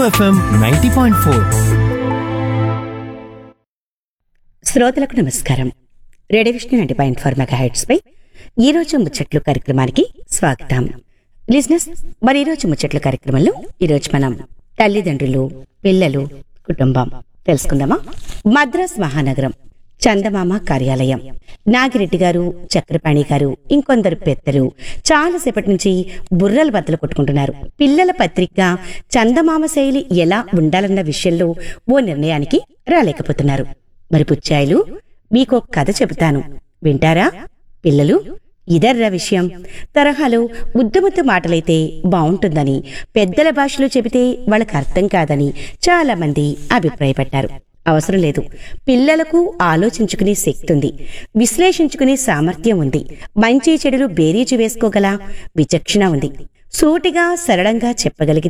FM ninety point four శ్రోతలకు నమస్కారం radio Vishnu ninety point four mega hertz పై ఈ రోజు ముచ్చట్లు కార్యక్రమానికి స్వాగతం లిజినెస్ మరి ఈ రోజు ముచ్చట్లు కార్యక్రమంలో ఈ రోజు మనం తల్లిదండ్రులు పిల్లలు కుటుంబం తెలుసుకుందామా మద్రాస్ మహానగరం చందమామ కార్యాలయం నాగిరెడ్డి గారు చక్రపాణి గారు ఇంకొందరు పెద్దలు చాలాసేపటి నుంచి బుర్రలు బద్దలు కొట్టుకుంటున్నారు పిల్లల పత్రిక చందమామ శైలి ఎలా ఉండాలన్న విషయంలో ఓ నిర్ణయానికి రాలేకపోతున్నారు మరి పుచ్చాయిలు మీకో కథ చెబుతాను వింటారా పిల్లలు ఇదర్రా విషయం తరహాలో ముద్దు మాటలైతే బావుంటుందని పెద్దల భాషలో చెబితే వాళ్ళకి అర్థం కాదని చాలా మంది అభిప్రాయపడ్డారు అవసరం లేదు పిల్లలకు ఆలోచించుకునే శక్తి ఉంది విశ్లేషించుకునే సామర్థ్యం ఉంది మంచి చెడులు బేరీజు వేసుకోగల విచక్షణ ఉంది సూటిగా సరళంగా చెప్పగలిగితే